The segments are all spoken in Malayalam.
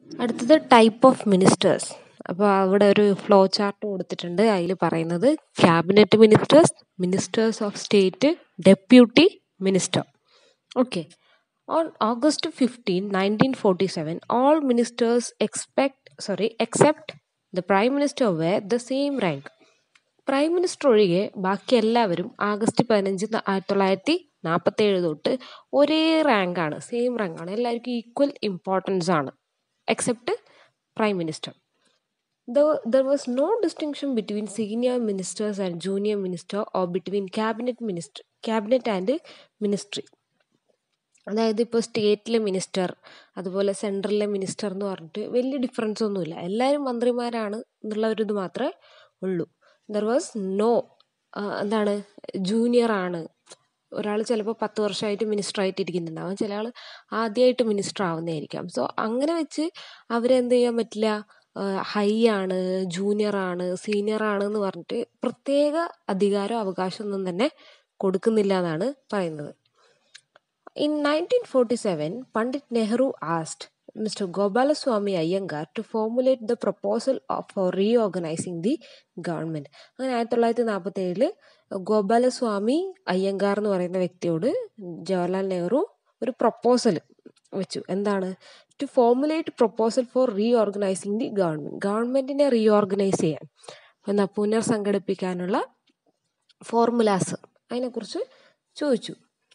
അടുത്തത് ടൈപ്പ് ഓഫ് മിനിസ്റ്റേഴ്സ് അപ്പോൾ അവിടെ ഒരു ഫ്ലോ ചാർട്ട് കൊടുത്തിട്ടുണ്ട് അതിൽ പറയുന്നത് cabinet ministers ministers of state deputy minister okay on August fifteen nineteen forty seven all ministers expect sorry except the prime minister way the same rank prime minister ഒഴികെ ബാക്കി എല്ലാവരും ആഗസ്റ്റ് പതിനഞ്ച് ആയിരത്തി തൊള്ളായിരത്തി നാൽപ്പത്തേഴ് തൊട്ട് ഒരേ റാങ്കാണ് സെയിം റാങ്കാണ് എല്ലാവർക്കും ഈക്വൽ ഇമ്പോർട്ടൻസ് ആണ് except prime minister there was no distinction between senior ministers and junior minister or between cabinet minister cabinet and ministry അതായത് ഇപ്പോൾ സ്റ്റേറ്റിലെ മിനിസ്റ്റർ അതുപോലെ സെൻട്രലിലെ മിനിസ്റ്റർ എന്ന് പറഞ്ഞിട്ട് വലിയ ഡിഫറൻസ് ഒന്നുമില്ല എല്ലാവരും മന്ത്രിമാരാണ് എന്നുള്ള ഒരു ഇത് മാത്രമേ ഉള്ളൂ ദർ വാസ് നോ എന്താണ് ജൂനിയർ ആണ് ഒരാൾ ചിലപ്പോൾ പത്ത് വർഷമായിട്ട് മിനിസ്റ്റർ ആയിട്ട് ഇരിക്കുന്നുണ്ടാവും ചില ആൾ ആദ്യമായിട്ട് മിനിസ്റ്റർ ആവുന്നതായിരിക്കാം സോ അങ്ങനെ വെച്ച് അവരെന്ത് ചെയ്യാൻ പറ്റില്ല ഹൈ ആണ് ജൂനിയർ ആണ് സീനിയർ ആണ് എന്ന് പറഞ്ഞിട്ട് പ്രത്യേക അധികാരമോ അവകാശമൊന്നും തന്നെ കൊടുക്കുന്നില്ല എന്നാണ് പറയുന്നത് in nineteen forty seven Pandit Nehru asked mister Gopalaswami Ayyangar to formulate the proposal for reorganising the government അങ്ങനെ ആയിരത്തി തൊള്ളായിരത്തി നാൽപ്പത്തി ഏഴില് ഗോപാലസ്വാമി അയ്യങ്കാർ എന്ന് പറയുന്ന വ്യക്തിയോട് ജവഹർലാൽ നെഹ്റു ഒരു പ്രപ്പോസൽ വെച്ചു എന്താണ് to formulate proposal for reorganising the government ഗവൺമെൻറ്റിനെ റീഓർഗനൈസ് ചെയ്യാൻ എന്നാ പുനർസംഘടിപ്പിക്കാനുള്ള ഫോർമുലാസ് അതിനെക്കുറിച്ച് ചോദിച്ചു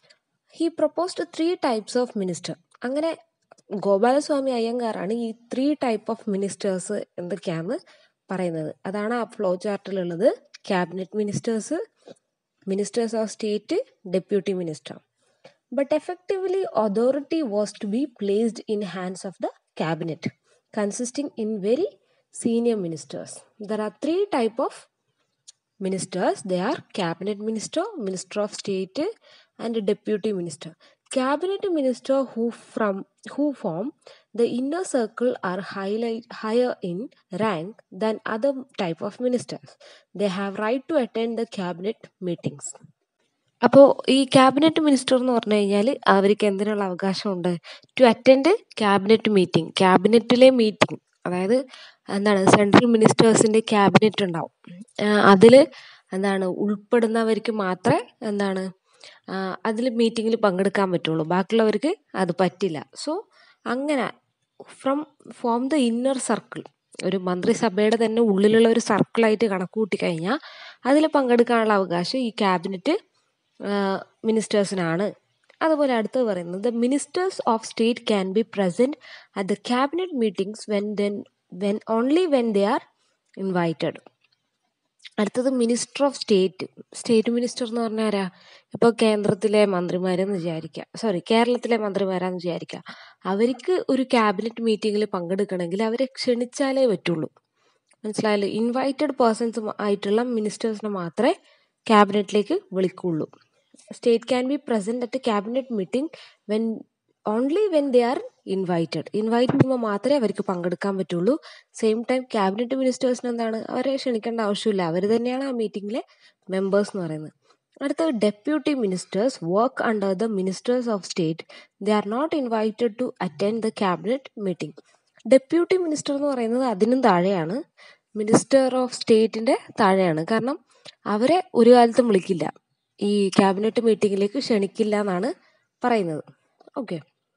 he proposed three types of minister അങ്ങനെ ഗോപാലസ്വാമി അയ്യങ്കാറാണ് ഈ ത്രീ ടൈപ്പ് ഓഫ് മിനിസ്റ്റേഴ്സ് എന്തൊക്കെയാണെന്ന് പറയുന്നത് അതാണ് ആ ഫ്ലോ ചാർട്ടിലുള്ളത് cabinet ministers ministers of state deputy minister but effectively authority was to be placed in hands of the cabinet consisting in very senior ministers there are three type of ministers they are cabinet minister minister of state and deputy minister cabinet minister who from who form the inner circle are highlight, higher in rank than other type of ministers they have right to attend the cabinet meetings അപ്പോൾ ഈ ക്യാബിനറ്റ് മിനിസ്റ്റർ എന്ന് പറഞ്ഞു കഴിഞ്ഞാൽ അവർക്ക് എന്തിനുള്ള അവകാശമുണ്ട് ടു അറ്റൻഡ് ക്യാബിനറ്റ് മീറ്റിംഗ് ക്യാബിനറ്റിലെ മീറ്റിംഗ് അതായത് എന്താണ് സെൻട്രൽ മിനിസ്റ്റേഴ്സിൻ്റെ ക്യാബിനറ്റ് ഉണ്ടാവും അതിൽ എന്താണ് ഉൾപ്പെടുന്നവർക്ക് മാത്രമേ എന്താണ് അതിൽ മീറ്റിങ്ങിൽ പങ്കെടുക്കാൻ പറ്റുള്ളൂ ബാക്കിയുള്ളവർക്ക് അത് പറ്റില്ല സോ അങ്ങനെ from form the inner circle ഒരു മന്ത്രിസഭയുടെ തന്നെ ഉള്ളിലുള്ള ഒരു സർക്കിളായിട്ട് കണക്ക് കൂട്ടി കഴിഞ്ഞാൽ അതിൽ പങ്കെടുക്കാനുള്ള അവകാശം ഈ ക്യാബിനറ്റ് മിനിസ്റ്റേഴ്സിനാണ് അതുപോലെ അടുത്തത് പറയുന്നത് the ministers of state can be present at the cabinet meetings when then when only when they are invited അടുത്തത് minister of state state minister എന്ന് പറഞ്ഞാൽ ആരാ ഇപ്പോൾ കേന്ദ്രത്തിലെ മന്ത്രിമാരെന്ന് വിചാരിക്കുക സോറി കേരളത്തിലെ മന്ത്രിമാരാന്ന് വിചാരിക്കുക അവർക്ക് ഒരു ക്യാബിനറ്റ് മീറ്റിങ്ങിൽ പങ്കെടുക്കണമെങ്കിൽ അവരെ ക്ഷണിച്ചാലേ പറ്റുള്ളൂ മനസ്സിലായല്ലോ ഇൻവൈറ്റഡ് പേഴ്സൺസ് ആയിട്ടുള്ള മിനിസ്റ്റേഴ്സിനെ മാത്രമേ ക്യാബിനറ്റിലേക്ക് വിളിക്കുള്ളൂ state can be present at cabinet meeting when only when they are invited invite ചെയ്യുമ്പോൾ മാത്രമേ അവർക്ക് പങ്കെടുക്കാൻ പറ്റുള്ളൂ സെയിം ടൈം ക്യാബിനറ്റ് മിനിസ്റ്റേഴ്സിന് എന്താണ് അവരെ ക്ഷണിക്കേണ്ട ആവശ്യമില്ല അവർ തന്നെയാണ് ആ മീറ്റിങ്ങിലെ മെമ്പേഴ്സ് എന്ന് പറയുന്നത് അടുത്തത് deputy ministers work under the ministers of state they are not invited to attend the cabinet meeting deputy minister എന്ന് പറയുന്നത് അതിനും താഴെയാണ് മിനിസ്റ്റർ ഓഫ് സ്റ്റേറ്റിൻ്റെ താഴെയാണ് കാരണം അവരെ ഒരു കാലത്തും വിളിക്കില്ല ഈ ക്യാബിനറ്റ് മീറ്റിങ്ങിലേക്ക് ക്ഷണിക്കില്ല എന്നാണ് പറയുന്നത് ഓക്കെ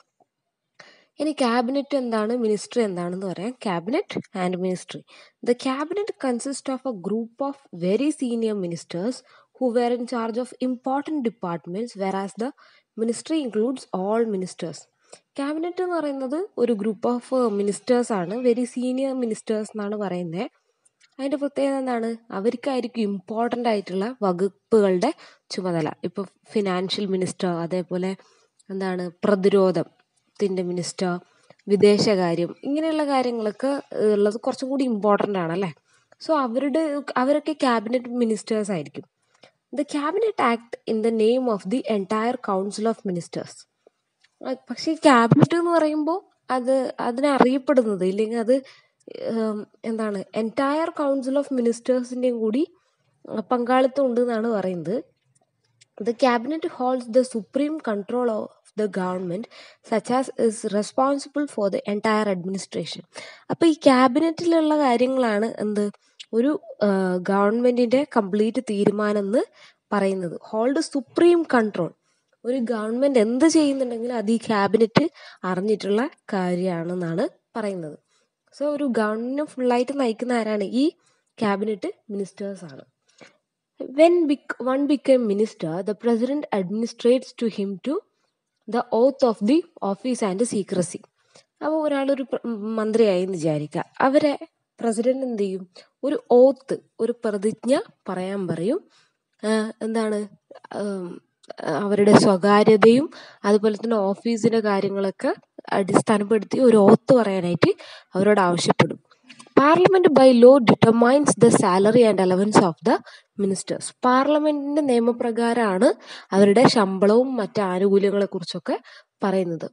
ഇനി ക്യാബിനറ്റ് എന്താണ് മിനിസ്ട്രി എന്താണെന്ന് പറയാം cabinet and ministry the cabinet consist of a group of very senior ministers who were in charge of important departments whereas the ministry includes all ministers cabinet എന്ന് പറയുന്നത് ഒരു ഗ്രൂപ്പ് ഓഫ് മിനിസ്റ്റേഴ്സ് ആണ് വെരി സീനിയർ മിനിസ്റ്റേഴ്സ് എന്നാണ് പറയുന്നത് അതിൻ്റെ പ്രത്യേകത എന്താണ് അവർക്കായിരിക്കും ഇമ്പോർട്ടൻ്റ് ആയിട്ടുള്ള വകുപ്പുകളുടെ ചുമതല ഇപ്പോൾ ഫിനാൻഷ്യൽ മിനിസ്റ്റർ അതേപോലെ എന്താണ് പ്രതിരോധത്തിൻ്റെ മിനിസ്റ്റർ വിദേശകാര്യം ഇങ്ങനെയുള്ള കാര്യങ്ങളൊക്കെ ഉള്ളത് കുറച്ചും കൂടി ഇമ്പോർട്ടൻ്റ് ആണല്ലേ സോ അവരുടെ അവരൊക്കെ ക്യാബിനറ്റ് മിനിസ്റ്റേഴ്സ് ആയിരിക്കും the cabinet act in the name of the entire council of ministers പക്ഷേ ഈ ക്യാബിനറ്റ് എന്ന് പറയുമ്പോൾ അത് അതിനെ അറിയപ്പെടുന്നത് ഇല്ലെങ്കിൽ അത് എന്താണ് എൻറ്റയർ കൗൺസിൽ ഓഫ് മിനിസ്റ്റേഴ്സിൻ്റെയും കൂടി പങ്കാളിത്തം ഉണ്ട് എന്നാണ് പറയുന്നത് The cabinet holds the supreme control of the government such as is responsible for the entire administration. അപ്പോൾ ഈ ക്യാബിനറ്റിലുള്ള കാര്യങ്ങളാണ് എന്ത് ഒരു ഗവൺമെൻറ്റിൻ്റെ കംപ്ലീറ്റ് തീരുമാനം എന്ന് പറയുന്നത് ഹോൾഡ് സുപ്രീം കൺട്രോൾ ഒരു ഗവൺമെൻറ് എന്ത് ചെയ്യുന്നുണ്ടെങ്കിലും അത് ഈ ക്യാബിനറ്റ് അറിഞ്ഞിട്ടുള്ള കാര്യമാണെന്നാണ് പറയുന്നത് സോ ഒരു ഗവൺമെൻറ് ഫുള്ളായിട്ട് നയിക്കുന്ന ആരാണ് ഈ ക്യാബിനറ്റ് മിനിസ്റ്റേഴ്സ് ആണ് when bec- one became minister the president administrates to him to the oath of the office and secrecy അപ്പോൾ ഒരാളൊരു പ്ര- മന്ത്രിയായി എന്ന് വിചാരിക്കുക അവരെ പ്രസിഡന്റ് എന്ത് ചെയ്യും ഒരു ഓത്ത് ഒരു പ്രതിജ്ഞ പറയാൻ പറയും ആഹ് എന്താണ് ആം, അവരുടെ സ്വകാര്യതയും അതുപോലെ തന്നെ ഓഫീസിന്റെ കാര്യങ്ങളൊക്കെ അടിസ്ഥാനപ്പെടുത്തി ഒരു ഓത്ത് പറയാനായിട്ട് അവരോട് ആവശ്യപ്പെടും parliament by law determines the salary and allowance of the ministers പാർലമെന്റിന്റെ നിയമപ്രകാരമാണ് അവരുടെ ശമ്പളവും മറ്റ് ആനുകൂല്യങ്ങളെ കുറിച്ചൊക്കെ പറയുന്നത്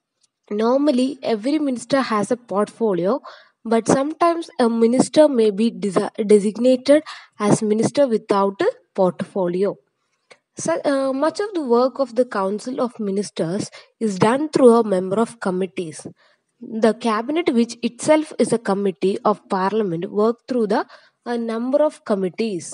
normally every minister has a portfolio but sometimes a minister may be designated as minister without portfolio So, uh, much of the work of the Council of Ministers is done through a member of committees. The cabinet, which itself is a committee of parliament, work through the a number of committees.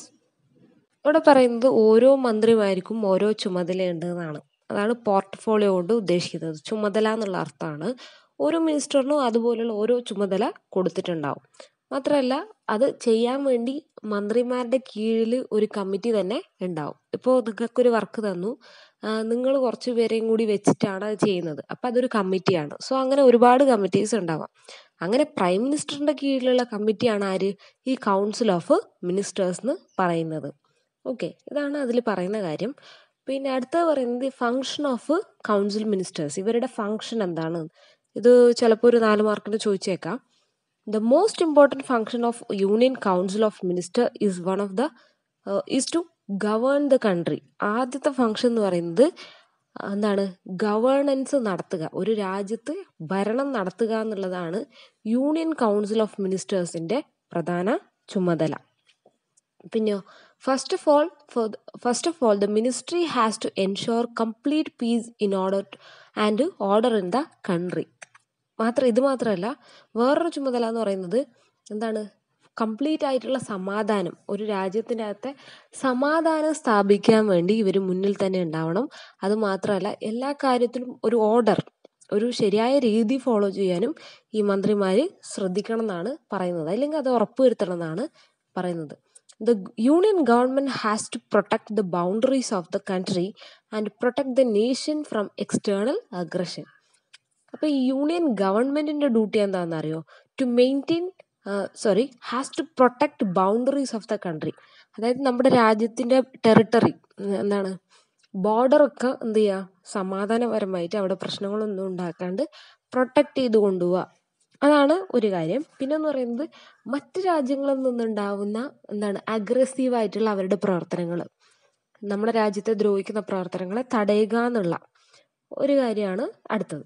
ഇവിടെ പറയുന്നത് ഓരോ മന്ത്രിമാർക്കും ഓരോ ചുമതലയുണ്ട് എന്നാണ് അതാണ് പോർട്ട്ഫോളിയോ കൊണ്ട് ഉദ്ദേശിക്കുന്നത് ചുമതല എന്നുള്ള അർത്ഥമാണ് ഓരോ മിനിസ്റ്ററിനും അതുപോലുള്ള ഓരോ ചുമതല കൊടുത്തിട്ടുണ്ടാവും മാത്രമല്ല അത് ചെയ്യാൻ വേണ്ടി മന്ത്രിമാരുടെ കീഴിൽ ഒരു കമ്മിറ്റി തന്നെ ഉണ്ടാവും ഇപ്പോൾ നിങ്ങൾക്കൊരു വർക്ക് തന്നു നിങ്ങൾ കുറച്ച് പേരെയും കൂടി വെച്ചിട്ടാണ് അത് ചെയ്യുന്നത് അപ്പം അതൊരു കമ്മിറ്റിയാണ് സോ അങ്ങനെ ഒരുപാട് കമ്മിറ്റീസ് ഉണ്ടാവാം അങ്ങനെ പ്രൈം മിനിസ്റ്ററിന്റെ കീഴിലുള്ള കമ്മിറ്റിയാണ് ആര് ഈ കൗൺസിൽ ഓഫ് മിനിസ്റ്റേഴ്സ് എന്ന് പറയുന്നത് ഓക്കെ ഇതാണ് അതിൽ പറയുന്ന കാര്യം പിന്നെ അടുത്തത് പറയുന്നത് ഫങ്ഷൻ ഓഫ് കൗൺസിൽ മിനിസ്റ്റേഴ്സ് ഇവരുടെ ഫങ്ഷൻ എന്താണ് ഇത് ചിലപ്പോൾ ഒരു നാല് മാർക്കിന് ചോദിച്ചേക്കാം the most important function of union council of minister is one of the is to govern the country ആദ്യത്തെ ഫങ്ഷൻ എന്ന് പറയുന്നത് എന്താണ് ഗവേണൻസ് നടത്തുക ഒരു രാജ്യത്ത് ഭരണം നടത്തുക എന്നുള്ളതാണ് യൂണിയൻ കൗൺസിൽ ഓഫ് മിനിസ്റ്റേഴ്സിൻ്റെ പ്രധാന ചുമതല പിന്നെയോ first of all for first of all the ministry has to ensure complete peace in order and order in the country മാത്രം ഇത് മാത്രമല്ല വേറൊരു ചുമതല എന്ന് പറയുന്നത് എന്താണ് കംപ്ലീറ്റ് ആയിട്ടുള്ള സമാധാനം ഒരു രാജ്യത്തിൻ്റെ അകത്തെ സമാധാനം സ്ഥാപിക്കാൻ വേണ്ടി ഇവർ മുന്നിൽ തന്നെ ഉണ്ടാവണം അത് മാത്രമല്ല എല്ലാ കാര്യത്തിലും ഒരു ഓർഡർ ഒരു ശരിയായ രീതി ഫോളോ ചെയ്യാനും ഈ മന്ത്രിമാർ ശ്രദ്ധിക്കണം എന്നാണ് പറയുന്നത് അല്ലെങ്കിൽ അത് ഉറപ്പുവരുത്തണം എന്നാണ് പറയുന്നത് the union government has to protect the boundaries of the country and protect the nation from external aggression അപ്പോൾ ഈ യൂണിയൻ ഗവൺമെന്റിന്റെ ഡ്യൂട്ടി എന്താണെന്ന് അറിയോ to maintain sorry has to protect boundaries of the country അതായത് നമ്മുടെ രാജ്യത്തിന്റെ ടെറിട്ടറി എന്താണ് ബോർഡർ ഒക്കെ എന്ത് ചെയ്യുക സമാധാനപരമായിട്ട് അവിടെ പ്രശ്നങ്ങളൊന്നും ഉണ്ടാക്കാണ്ട് പ്രൊട്ടക്ട് ചെയ്ത് കൊണ്ടുപോവുക അതാണ് ഒരു കാര്യം പിന്നെ എന്ന് പറയുന്നത് മറ്റ് രാജ്യങ്ങളിൽ നിന്നുണ്ടാവുന്ന എന്താണ് അഗ്രസീവ് ആയിട്ടുള്ള അവരുടെ പ്രവർത്തനങ്ങൾ നമ്മുടെ രാജ്യത്തെ ദ്രോഹിക്കുന്ന പ്രവർത്തനങ്ങളെ തടയുക എന്നുള്ള ഒരു കാര്യമാണ് അടുത്തത്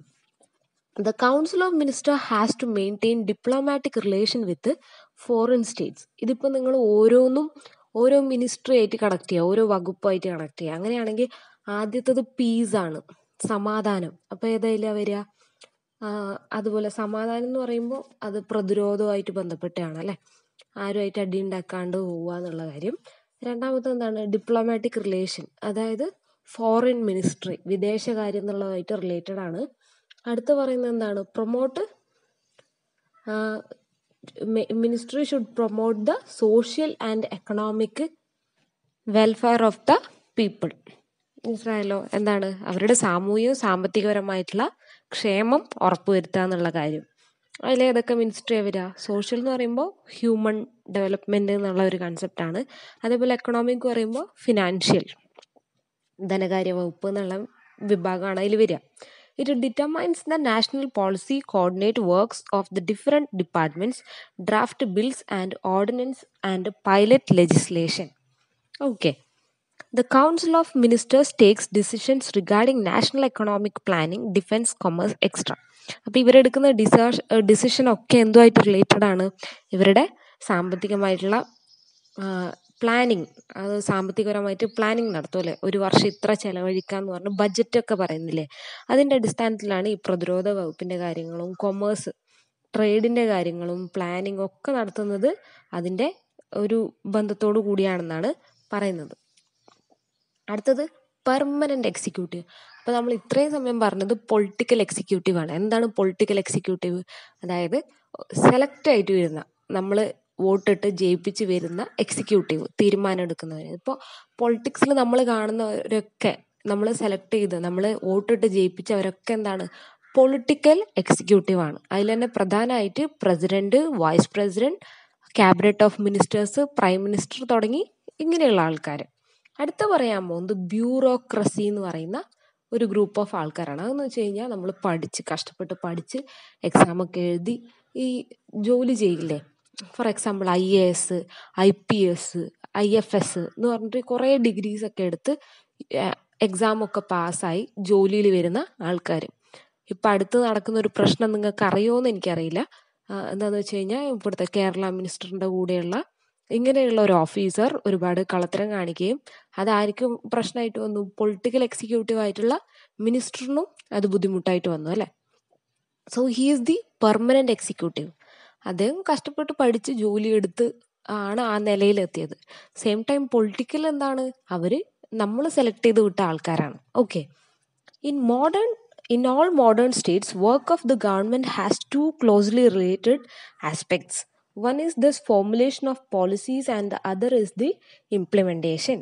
the council of minister has to maintain diplomatic relation with foreign states ഇതിപ്പോൾ നിങ്ങൾ ഓരോന്നും ഓരോ മിനിസ്ട്രി ആയിട്ട് കണക്ട് ചെയ്യുക ഓരോ വകുപ്പായിട്ട് കണക്ട് ചെയ്യുക അങ്ങനെയാണെങ്കിൽ ആദ്യത്തത് പീസാണ് സമാധാനം അപ്പോൾ ഏതായാലും വരിക അതുപോലെ സമാധാനം എന്ന് പറയുമ്പോൾ അത് പ്രതിരോധവുമായിട്ട് ബന്ധപ്പെട്ടാണ് അല്ലേ ആരുമായിട്ട് അടി ഉണ്ടാക്കാണ്ട് പോവുക എന്നുള്ള കാര്യം രണ്ടാമത്തെ എന്താണ് ഡിപ്ലോമാറ്റിക് റിലേഷൻ അതായത് ഫോറിൻ മിനിസ്ട്രി വിദേശകാര്യം എന്നുള്ളതായിട്ട് റിലേറ്റഡ് ആണ് അടുത്ത് പറയുന്നത് എന്താണ് promote ministry should promote the social and economic welfare of the people മനസ്സിലായല്ലോ എന്താണ് അവരുടെ സാമൂഹികവും സാമ്പത്തികപരമായിട്ടുള്ള ക്ഷേമം ഉറപ്പുവരുത്തുക എന്നുള്ള കാര്യം അതിൽ ഏതൊക്കെ മിനിസ്ട്രി വരിക സോഷ്യൽ എന്ന് പറയുമ്പോൾ ഹ്യൂമൻ ഡെവലപ്മെൻറ്റ് എന്നുള്ള ഒരു കൺസെപ്റ്റാണ് അതേപോലെ എക്കണോമിക് പറയുമ്പോൾ ഫിനാൻഷ്യൽ ധനകാര്യ വകുപ്പ് എന്നുള്ള വിഭാഗമാണ് അതിൽ വരിക it determines the national policy coordinate works of the different departments draft bills and ordinance and pilot legislation okay The Council of Ministers takes decisions regarding national economic planning, defense, commerce, extra. അപ്പോൾ ഇവരെടുക്കുന്ന ഡിസേഷ ഡിസിഷൻ ഒക്കെ എന്തുമായിട്ട് റിലേറ്റഡ് ആണ് ഇവരുടെ സാമ്പത്തികമായിട്ടുള്ള പ്ലാനിങ് അത് സാമ്പത്തികപരമായിട്ട് പ്ലാനിങ് നടത്തും അല്ലേ ഒരു വർഷം ഇത്ര ചിലവഴിക്കാന്ന് പറഞ്ഞ് ബഡ്ജറ്റൊക്കെ പറയുന്നില്ലേ അതിൻ്റെ അടിസ്ഥാനത്തിലാണ് ഈ പ്രതിരോധ വകുപ്പിൻ്റെ കാര്യങ്ങളും കൊമേഴ്സ് ട്രേഡിൻ്റെ കാര്യങ്ങളും പ്ലാനിങ് ഒക്കെ നടത്തുന്നത് അതിൻ്റെ ഒരു ബന്ധത്തോടു കൂടിയാണെന്നാണ് പറയുന്നത് അടുത്തത് പെർമനൻ്റ് എക്സിക്യൂട്ടീവ് അപ്പോൾ നമ്മൾ ഇത്രയും സമയം പറഞ്ഞത് പൊളിറ്റിക്കൽ എക്സിക്യൂട്ടീവ് ആണ് എന്താണ് പൊളിറ്റിക്കൽ എക്സിക്യൂട്ടീവ് അതായത് സെലക്ട് ആയിട്ട് വരുന്ന നമ്മൾ വോട്ടിട്ട് ജയിപ്പിച്ച് വരുന്ന എക്സിക്യൂട്ടീവ് തീരുമാനം എടുക്കുന്നവർ ഇപ്പോൾ പൊളിറ്റിക്സിൽ നമ്മൾ കാണുന്നവരൊക്കെ നമ്മൾ സെലക്ട് ചെയ്ത് നമ്മൾ വോട്ടിട്ട് ജയിപ്പിച്ചവരൊക്കെ എന്താണ് പൊളിറ്റിക്കൽ എക്സിക്യൂട്ടീവ് ആണ് അതിൽ തന്നെ പ്രധാനമായിട്ട് president vice president cabinet of ministers prime minister തുടങ്ങി ഇങ്ങനെയുള്ള ആൾക്കാർ അടുത്ത പറയാൻ പോകുന്നത് ബ്യൂറോക്രസി എന്ന് പറയുന്ന ഒരു ഗ്രൂപ്പ് ഓഫ് ആൾക്കാരാണ് അതെന്ന് വെച്ച് കഴിഞ്ഞാൽ നമ്മൾ പഠിച്ച് കഷ്ടപ്പെട്ട് പഠിച്ച് എക്സാമൊക്കെ എഴുതി ഈ ജോലി ചെയ്യില്ലേ for example I A S I P S I F S എന്ന് പറഞ്ഞിട്ട് കുറേ ഡിഗ്രീസ് ഒക്കെ എടുത്ത് എക്സാമൊക്കെ പാസ്സായി ജോലിയിൽ വരുന്ന ആൾക്കാർ ഇപ്പം അടുത്ത് നടക്കുന്ന ഒരു പ്രശ്നം നിങ്ങൾക്ക് അറിയുമോ എനിക്കറിയില്ല എന്താണെന്ന് വെച്ച് കഴിഞ്ഞാൽ ഇവിടുത്തെ കേരള മിനിസ്റ്ററിൻ്റെ കൂടെയുള്ള ഇങ്ങനെയുള്ള ഒരു ഓഫീസർ ഒരുപാട് കളത്തരം കാണിക്കുകയും അതായിരിക്കും പ്രശ്നമായിട്ട് വന്നു പൊളിറ്റിക്കൽ എക്സിക്യൂട്ടീവ് ആയിട്ടുള്ള മിനിസ്റ്ററിനും അത് ബുദ്ധിമുട്ടായിട്ട് വന്നു അല്ലേ so he is the permanent executive അദ്ദേഹം കഷ്ടപ്പെട്ട് പഠിച്ച് ജോലി എടുത്ത് ആണ് ആ നിലയിലെത്തിയത് സെയിം ടൈം പൊളിറ്റിക്കൽ എന്താണ് അവർ നമ്മൾ സെലക്ട് ചെയ്ത് വിട്ട ആൾക്കാരാണ് okay in modern in all modern states work of the government has to closely related aspects one is this formulation of policies and the other is the implementation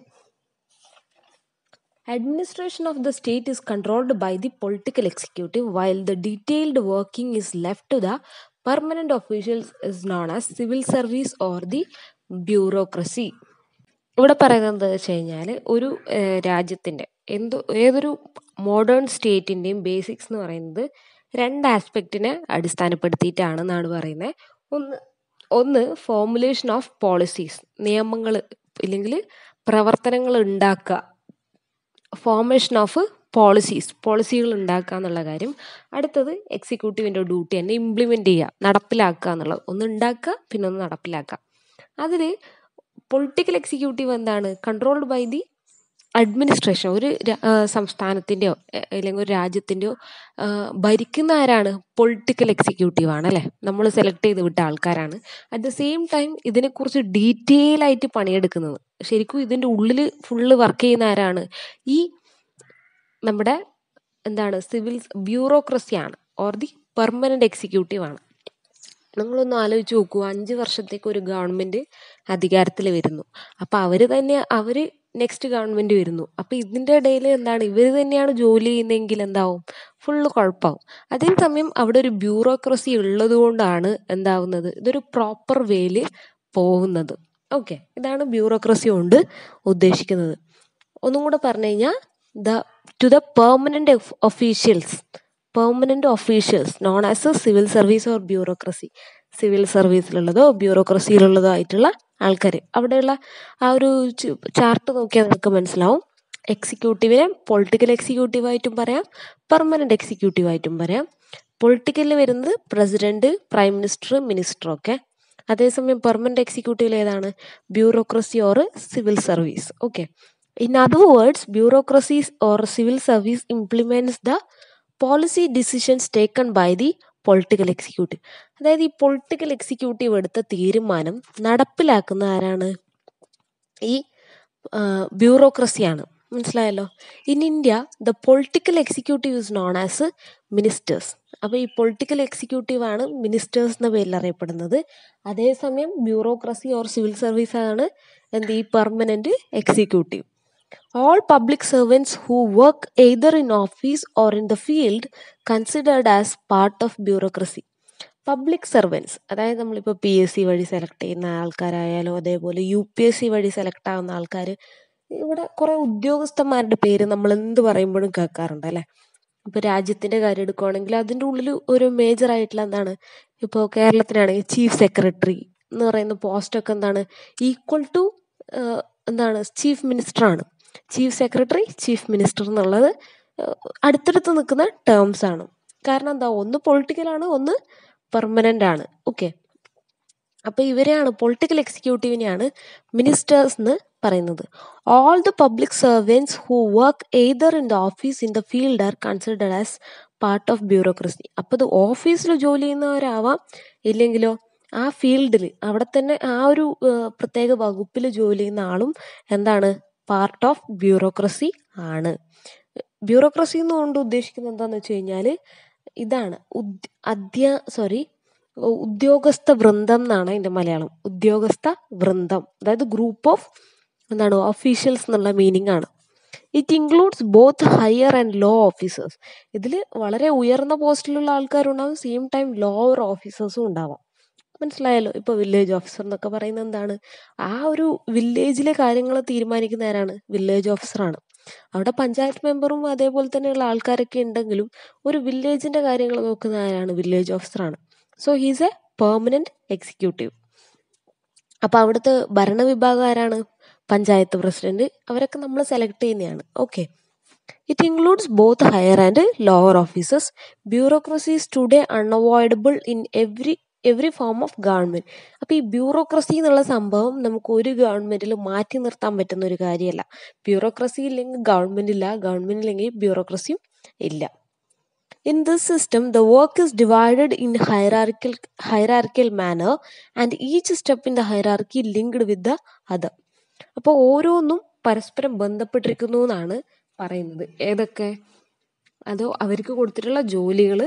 administration of the state is controlled by the political executive while the detailed working is left to the permanent officials is known as civil service or the bureaucracy ഇവിടെ പറയുന്നത് എന്താ വെച്ച് കഴിഞ്ഞാൽ ഒരു രാജ്യത്തിൻ്റെ എന്ത് ഏതൊരു മോഡേൺ സ്റ്റേറ്റിൻ്റെയും ബേസിക്സ് എന്ന് പറയുന്നത് രണ്ട് ആസ്പെക്റ്റിനെ അടിസ്ഥാനപ്പെടുത്തിയിട്ടാണെന്നാണ് പറയുന്നത് ഒന്ന് ഒന്ന് ഫോമുലേഷൻ ഓഫ് പോളിസീസ് നിയമങ്ങൾ ഇല്ലെങ്കിൽ പ്രവർത്തനങ്ങൾ ഉണ്ടാക്കുക ഫോർമേഷൻ ഓഫ് പോളിസീസ് പോളിസികൾ ഉണ്ടാക്കുക എന്നുള്ള കാര്യം അടുത്തത് എക്സിക്യൂട്ടീവിൻ്റെ ഡ്യൂട്ടി തന്നെ ഇംപ്ലിമെൻ്റ് ചെയ്യുക നടപ്പിലാക്കുക എന്നുള്ളത് ഒന്ന് ഉണ്ടാക്കുക പിന്നെ ഒന്ന് നടപ്പിലാക്കുക അതിൽ പൊളിറ്റിക്കൽ എക്സിക്യൂട്ടീവ് എന്താണ് കൺട്രോൾഡ് ബൈ ദി അഡ്മിനിസ്ട്രേഷൻ ഒരു സംസ്ഥാനത്തിൻ്റെയോ അല്ലെങ്കിൽ ഒരു രാജ്യത്തിൻ്റെയോ ഭരിക്കുന്ന ആരാണ് പൊളിറ്റിക്കൽ എക്സിക്യൂട്ടീവ് ആണ് അല്ലേ നമ്മൾ സെലക്ട് ചെയ്ത് വിട്ട ആൾക്കാരാണ് അറ്റ് ദ സെയിം ടൈം ഇതിനെക്കുറിച്ച് ഡീറ്റെയിൽ ആയിട്ട് പണിയെടുക്കുന്നത് ശരിക്കും ഇതിൻ്റെ ഉള്ളിൽ ഫുള്ള് വർക്ക് ചെയ്യുന്ന ആരാണ് ഈ നമ്മുടെ എന്താണ് സിവിൽ ബ്യൂറോക്രസിയാണ് ഓർ ദി പെർമനൻ്റ് എക്സിക്യൂട്ടീവ് ആണ് നിങ്ങളൊന്ന് ആലോചിച്ച് നോക്കൂ അഞ്ച് വർഷത്തേക്ക് ഒരു ഗവൺമെൻറ് അധികാരത്തിൽ വരുന്നു അപ്പോൾ അവർ തന്നെ അവർ നെക്സ്റ്റ് ഗവൺമെൻറ് വരുന്നു അപ്പോൾ ഇതിൻ്റെ ഇടയിൽ എന്താണ് ഇവർ തന്നെയാണ് ജോലി ചെയ്യുന്നതെങ്കിൽ എന്താവും ഫുള്ള് കുഴപ്പമാവും അതേസമയം അവിടെ ഒരു ബ്യൂറോക്രസി ഉള്ളത് കൊണ്ടാണ് എന്താവുന്നത് ഇതൊരു പ്രോപ്പർ വേയിൽ പോകുന്നത് ഓക്കെ ഇതാണ് ബ്യൂറോക്രസി കൊണ്ട് ഉദ്ദേശിക്കുന്നത് ഒന്നും കൂടെ പറഞ്ഞു കഴിഞ്ഞാൽ the to the permanent officials permanent officials known as a civil service or bureaucracy civil സർവീസിലുള്ളതോ ബ്യൂറോക്രസിയിലുള്ളതോ ആയിട്ടുള്ള ആൾക്കാർ അവിടെയുള്ള ആ ഒരു ചാർട്ട് നോക്കിയാൽ നിങ്ങൾക്ക് മനസ്സിലാവും എക്സിക്യൂട്ടീവിനെ പൊളിറ്റിക്കൽ എക്സിക്യൂട്ടീവായിട്ടും പറയാം പെർമനൻ്റ് എക്സിക്യൂട്ടീവായിട്ടും പറയാം പൊളിറ്റിക്കലിൽ വരുന്നത് പ്രസിഡന്റ് പ്രൈം മിനിസ്റ്റർ മിനിസ്റ്റർ ഒക്കെ അതേസമയം പെർമനൻ്റ് എക്സിക്യൂട്ടീവിൽ ഏതാണ് bureaucracy or civil service okay in other words bureaucracies or civil service implements the policy decisions taken by the political executive അതായത് ഈ പൊളിറ്റിക്കൽ എക്സിക്യൂട്ടീവ് എടുത്ത തീരുമാനം നടപ്പിലാക്കുന്ന ആരാണ് ഈ ബ്യൂറോക്രസിയാണ് മനസ്സിലായല്ലോ in India the political executive is known as ministers അപ്പോൾ ഈ പൊളിറ്റിക്കൽ എക്സിക്യൂട്ടീവ് ആണ് മിനിസ്റ്റേഴ്സ് എന്ന പേരിൽ അറിയപ്പെടുന്നത് അതേസമയം ബ്യൂറോക്രസി ഓർ സിവിൽ സർവീസ് ആണ് എന്ത് ഈ permanent executive all public servants who work either in office or in the field considered as part of bureaucracy public servants അതായത് നമ്മളിപ്പോൾ പി എസ് സി വഴി സെലക്ട് ചെയ്യുന്ന ആൾക്കാരായാലും അതേപോലെ യു പി എസ് സി വഴി സെലക്ട് ആവുന്ന ആൾക്കാർ ഇവിടെ കുറേ ഉദ്യോഗസ്ഥന്മാരുടെ പേര് നമ്മൾ എന്ത് പറയുമ്പോഴും കേൾക്കാറുണ്ട് അല്ലേ ഇപ്പോൾ രാജ്യത്തിൻ്റെ കാര്യം എടുക്കുകയാണെങ്കിൽ അതിൻ്റെ ഉള്ളിൽ ഒരു മേജർ ആയിട്ടുള്ള എന്താണ് ഇപ്പോൾ കേരളത്തിനാണെങ്കിൽ ചീഫ് സെക്രട്ടറി എന്ന് പറയുന്ന പോസ്റ്റൊക്കെ എന്താണ് ഈക്വൽ ടു എന്താണ് ചീഫ് മിനിസ്റ്ററാണ് ചീഫ് സെക്രട്ടറി ചീഫ് മിനിസ്റ്റർ എന്നുള്ളത് അടുത്തടുത്ത് നിൽക്കുന്ന ടേംസ് ആണ് കാരണം എന്താ ഒന്ന് പൊളിറ്റിക്കലാണ് ഒന്ന് പെർമനൻ്റ് ആണ് ഓക്കെ അപ്പോൾ ഇവരെയാണ് പൊളിറ്റിക്കൽ എക്സിക്യൂട്ടീവിനെയാണ് മിനിസ്റ്റേഴ്സ് എന്ന് പറയുന്നത് all the public servants who work either in the office in the field are considered as part of bureaucracy അപ്പോൾ ഇത് ഓഫീസിൽ ജോലി ചെയ്യുന്നവരാവാം ഇല്ലെങ്കിലോ ആ ഫീൽഡിൽ അവിടെ തന്നെ ആ ഒരു ഏഹ്, പ്രത്യേക വകുപ്പിൽ ജോലി ചെയ്യുന്ന ആളും എന്താണ് പാർട്ട് ഓഫ് ബ്യൂറോക്രസി ആണ് ബ്യൂറോക്രസി എന്നുകൊണ്ട് ഉദ്ദേശിക്കുന്നത് എന്താണെന്ന് വെച്ച് കഴിഞ്ഞാൽ ഇതാണ് ഉദ് അധ്യ സോറി ഉദ്യോഗസ്ഥ വൃന്ദം എന്നാണ് അതിൻ്റെ മലയാളം ഉദ്യോഗസ്ഥ വൃന്ദം അതായത് ഗ്രൂപ്പ് ഓഫ് എന്താണ് ഒഫീഷ്യൽസ് എന്നുള്ള മീനിങ് ആണ് it includes both higher and low officers ഇതിൽ വളരെ ഉയർന്ന പോസ്റ്റിലുള്ള ആൾക്കാരുണ്ടാവും സെയിം ടൈം ലോവർ ഓഫീസേഴ്സും ഉണ്ടാവാം മനസ്സിലായല്ലോ ഇപ്പോൾ വില്ലേജ് ഓഫീസർ എന്നൊക്കെ പറയുന്നത് എന്താണ് ആ ഒരു വില്ലേജിലെ കാര്യങ്ങൾ തീരുമാനിക്കുന്ന ആരാണ് വില്ലേജ് ഓഫീസറാണ് അവിടെ പഞ്ചായത്ത് മെമ്പറും അതേപോലെ തന്നെയുള്ള ആൾക്കാരൊക്കെ ഉണ്ടെങ്കിലും ഒരു വില്ലേജിന്റെ കാര്യങ്ങൾ നോക്കുന്ന ആരാണ് വില്ലേജ് ഓഫീസറാണ് so he's a permanent executive അപ്പോൾ അവിടുത്തെ ഭരണവിഭാഗം ആരാണ് പഞ്ചായത്ത് പ്രസിഡന്റ് അവരൊക്കെ നമ്മൾ സെലക്ട് ചെയ്യുന്നതാണ് okay it includes both higher and lower officers bureaucracy is today unavoidable in every every form of government അപ്പോൾ ഈ ബ്യൂറോക്രസി എന്നുള്ള സംഭവം നമുക്ക് ഒരു ഗവൺമെന്റിൽ മാറ്റി നിർത്താൻ പറ്റുന്ന ഒരു കാര്യമല്ല ബ്യൂറോക്രസി ഇല്ലെങ്കിൽ ഗവൺമെന്റ് ഇല്ല ഗവൺമെന്റ് ഇല്ലെങ്കിൽ ബ്യൂറോക്രസിയും ഇല്ല In this system, the work is divided in hierarchical hierarchical manner, and each step in the hierarchy linked with the other. അപ്പോൾ ഓരോന്നും പരസ്പരം ബന്ധപ്പെട്ടിരിക്കുന്നു എന്നാണ് പറയുന്നത് ഏതൊക്കെ അതോ അവർക്ക് കൊടുത്തിട്ടുള്ള ജോലികൾ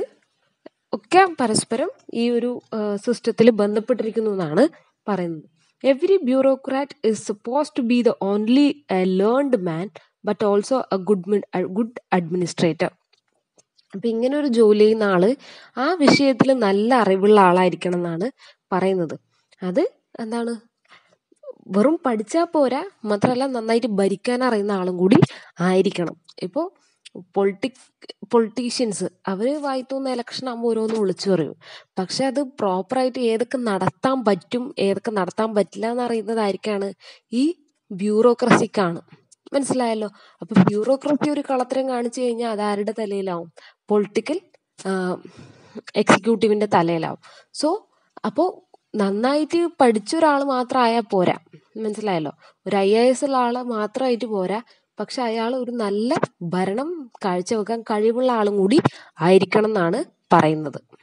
ഒക്കെ പരസ്പരം ഈ ഒരു സിസ്റ്റത്തിൽ ബന്ധപ്പെട്ടിരിക്കുന്നു എന്നാണ് പറയുന്നത് every bureaucrat is suppose to be the only a learned man but also a good good administrator അപ്പം ഇങ്ങനെ ഒരു ജോലി ചെയ്യുന്ന ആള് ആ വിഷയത്തിൽ നല്ല അറിവുള്ള ആളായിരിക്കണം എന്നാണ് പറയുന്നത് അത് എന്താണ് വെറും പഠിച്ചാൽ പോരാ മാത്രമല്ല നന്നായിട്ട് ഭരിക്കാൻ അറിയുന്ന ആളും കൂടി ആയിരിക്കണം ഇപ്പോൾ പൊളിറ്റിക് പൊളിറ്റീഷ്യൻസ് അവർ വായിത്തോന്ന ഇലക്ഷൻ ആകുമ്പോൾ ഓരോന്ന് വിളിച്ചു പറയും പക്ഷെ അത് പ്രോപ്പറായിട്ട് ഏതൊക്കെ നടത്താൻ പറ്റും ഏതൊക്കെ നടത്താൻ പറ്റില്ല എന്നറിയുന്നതായിരിക്കാണ് ഈ ബ്യൂറോക്രസിക്കാണ് മനസ്സിലായല്ലോ അപ്പൊ ബ്യൂറോക്രസി ഒരു കളത്തരം കാണിച്ചു കഴിഞ്ഞാൽ അത് ആരുടെ തലയിലാവും പൊളിറ്റിക്കൽ എക്സിക്യൂട്ടീവിന്റെ തലയിലാവും സോ അപ്പോൾ നന്നായിട്ട് പഠിച്ച ഒരാൾ മാത്രം ആയാൽ പോരാ മനസ്സിലായല്ലോ ഒരു ഐ എ എസ് ഉള്ള ആൾ മാത്രമായിട്ട് പോരാ പക്ഷെ അയാൾ ഒരു നല്ല ഭരണം കാഴ്ചവെക്കാൻ കഴിവുള്ള ആളും കൂടി ആയിരിക്കണം എന്നാണ് പറയുന്നത്